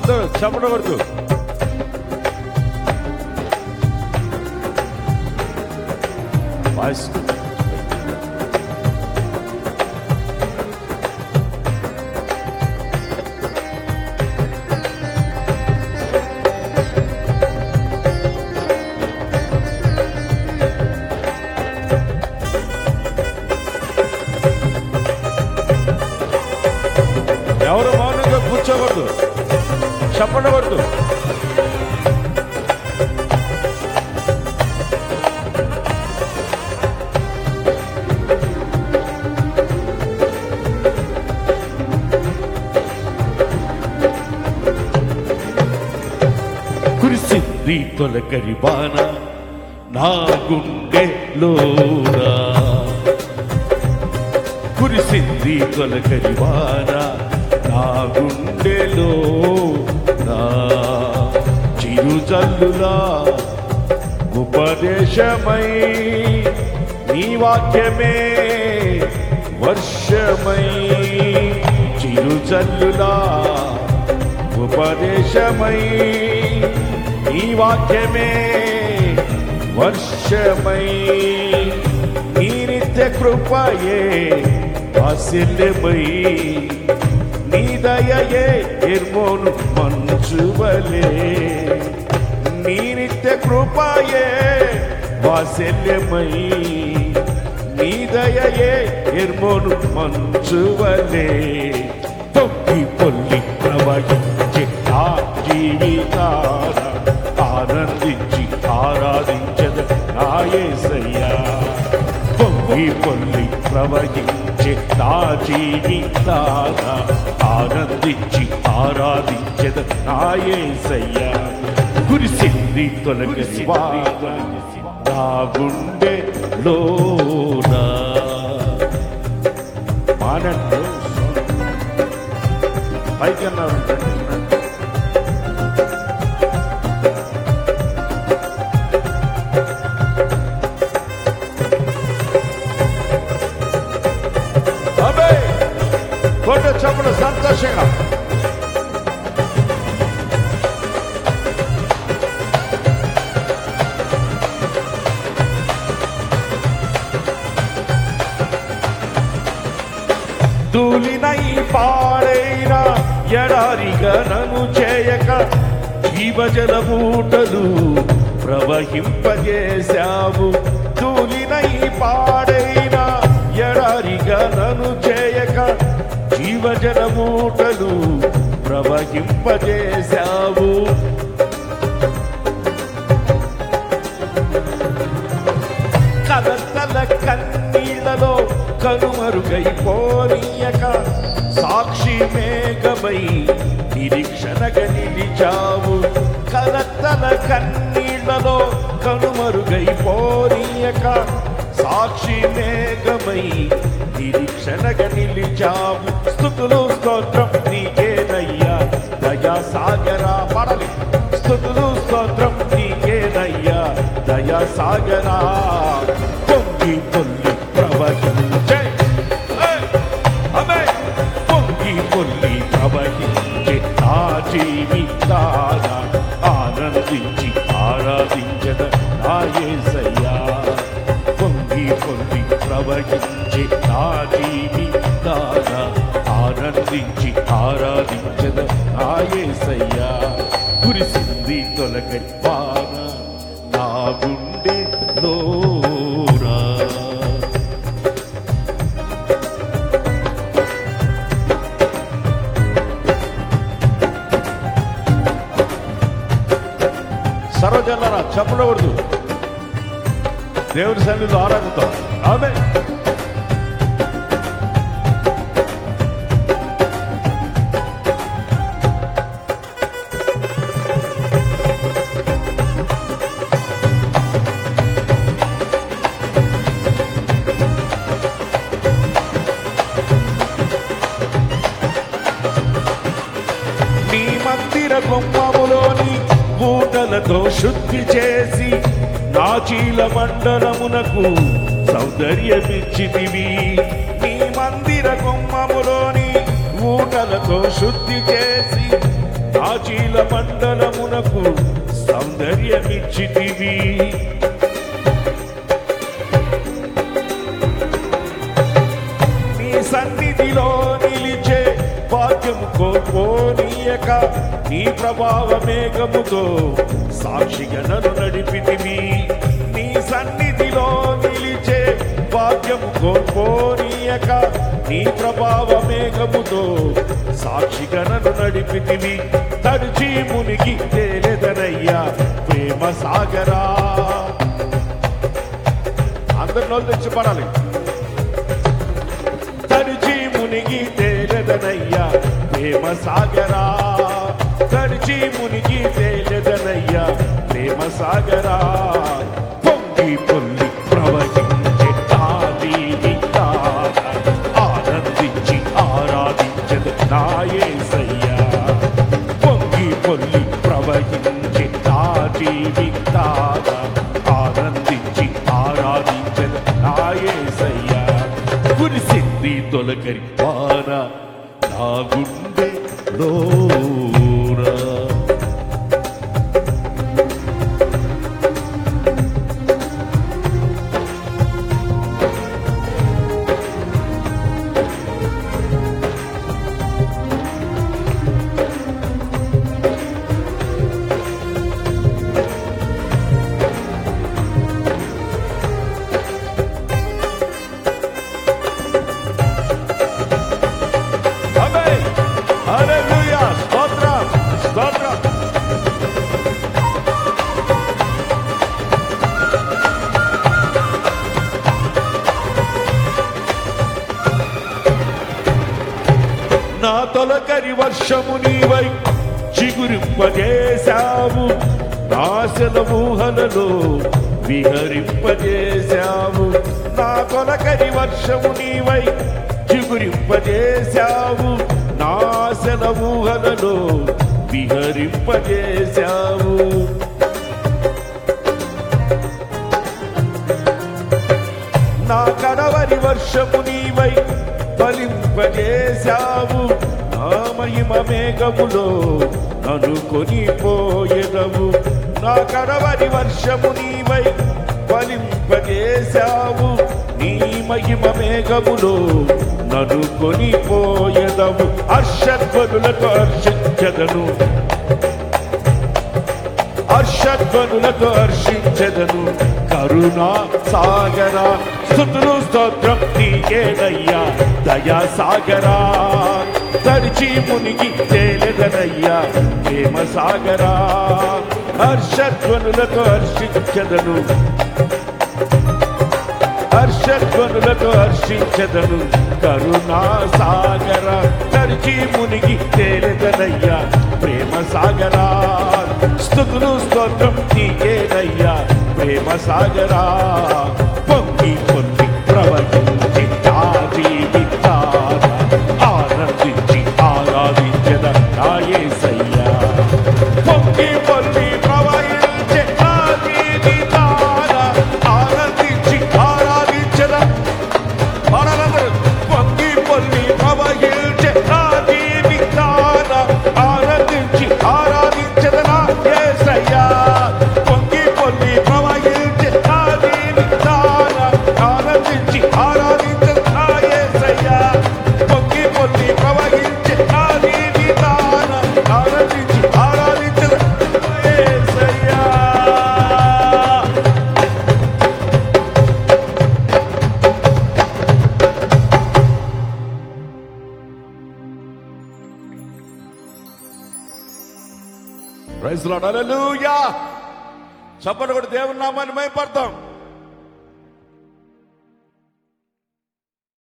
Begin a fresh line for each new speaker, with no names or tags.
అందరూ చెప్పడవద్దు వాయిస్ ఎవరు మౌనంగా కూర్చోవద్దు చెప్పడవద్దు కురిసింది తొలకరి బాణ నా గుండెలోనా కురిసింది తొలకరి వాన నా గుండెలో నా చిరుజల్లులా ఉపదేశమై నీ వాక్యమే వర్షమై చిరుజల్లులా ఉపదేశమై నీ వాక్యమే వర్షమై నీ నిత్య కృపయే వాసిల్యమై నీ దయయే ఎర్మోను మంచువలే నీ నిత్య కృపయే వాసల్యమై నీ దయయే ఎర్మోను మంచువలే తొక్కి పొల్లి ప్రవహించే ఆ జీవితాన ఆనందించి ఆరాధించద నాయసయ్యా పొంగి పొల్లి ప్రవహించే నా జీవితాన ఆనందించి ఆరాధించద నాయసయ్యా కురిసింది తొలగసి వాన నా గుండె లోనా మానండి పైకి అన్నారు అబే కొట్ట చప్పుడు సంతోషంగా ధూళినై పాడైన ఎడారిగా నన్ను చేయక జీవజల మూటలు ప్రవహింపజేశావు ధూళినై పాడైన ఎడారిగా నన్ను చేయక జీవజల మూటలు ప్రవహింపజేశావు కలతల కన్నీళ్లలో కనుమరుగైపోనీయక సాక్షి మేఘమై నిరీక్షణగా నిలిచావు కలతల కన్నీళ్లలో కనుమరుగైపోనీయక సాక్షి మేఘమై నిరీక్షణగా నిలిచావు స్థుతులు స్తోత్రం నీకేనయ్యా దయా సాగరా పడలి స్థుతులు స్తోత్రం నీకేనయ్యా దయా సాగరా పొంగి పొల్లి ప్రవహించే ఏయ్! అమ్మే! పొంగి పొల్లి ప్రవహించే ఆ జీవితాన ఆనందించి ఆరాధించద నాయసయ్యా పొంగి పొంగి ప్రవహించే నా జీవితాన ఆనందించి ఆరాధించద నాయసయ్యా కురిసింది తొలగని వాన నా గుండె లోరా సర్వజనులరా చెప్పకూడదు దేవుడి సన్నిధిలో ఆరాధనతో ఆమె నీ మందిర గుమ్మములోని మూటలతో శుద్ధి చేసి నా చీల మండలమునకు సౌందర్యమిచ్చితివి నీ మందిర గుమ్మములోని ఊటలతో శుద్ధి చేసి నాచీల మండలమునకు సౌందర్యమిచ్చితివి నీ సన్నిధిలో నిలిచే భాగ్యము కోల్పోనీయక నీ ప్రభావ మేఘముతో సాక్షిగా నన్ను నడిపితివి నీ సన్నిధిలో నిలిచే భాగ్యము కోల్పోనీయక నీ ప్రభావ మేఘముతో సాక్షిగా నన్ను నడిపితివి తడిచి మునిగి తేలెదనయ్యా ప్రేమ సాగరా అందరి నోళ్ళు తెచ్చి పడాలి తడిచి మునిగి తేలెదనయ్యా ప్రేమ సాగరా తడిచి మునిగి తేలెదనయ్యా ప్రేమ సాగరా పొంగి పొల్లి ప్రవహించే ఆదిని తార ఆనందించి ఆరాధించదు నాయసయ్యా పొంగి పొల్లి ప్రవహించే ఆదిని తార ఆనందించి ఆరాధించదు నాయసయ్యా కురిసింది తొలకరి వాన నా గుండె లోరా ఆమేన్. హల్లెలూయా. స్తోత్రం. స్తోత్రం. నా తొలకరి వర్షము నీవై చిగురింపజేశావు నాశన ఊహలలో విహరింపజేశావు నా తొలకరి వర్షము నీవై చిగురింపజేశావు నాశన ఊహలలో విహరింపజేశావు నా కడవరి వర్షము నీవై ఫలింపజేశావు నా మహిమ మేఘములో నన్ను కొనిపోయేదవు నా కడవరి వర్షము నీవై ఫలింపజేశావు నీ మహిమ మేఘములో నన్ను కొనిపోయేదవు హర్షధ్వనులతో హర్షించదను హర్షధ్వనులతో హర్షించదను కరుణా సాగరా స్థుతులు స్తోత్రం నీకేనయ్యా దయా సాగరా తడిచి మునిగి తేలెదనయ్యా ప్రేమ సాగరా హర్షధ్వనులతో హర్షించదను హర్షధ్వనులతో హర్షించదను కరుణా సాగర తడిచి మునిగి తేలెదనయ్యా ప్రేమ సాగరా స్థుతులు స్తోత్రం నీకేనయ్యా ప్రేమ సాగరా పొంగి పొంగి ప్రవహించి జీవితారా ఆనందించి ఆరాధించద నాయసయ్యా పొంగి పొంగి ప్రవహించే ఆ జీవితారా ఆనందించి ఆరాధించద మనందరూ పొంగి పొంగి ప్రవహించే ఆ జీవితారా ఆనందించి ఆరాధించద నాయసయ్యా పొంగి పొంగి ప్రవహించే ఆ జీవితారా ఆనందించి ఆరాధించద నాయసయ్యా పొంగి పొంగి ప్రవహించే ఆ జీవితారా ఆనందించి ఆరాధించద నాయసయ్యా ప్రైజ్ లార్డ్ హల్లెలూయా చప్పటి కూడా దేవుని నామాన్ని మైపడతాం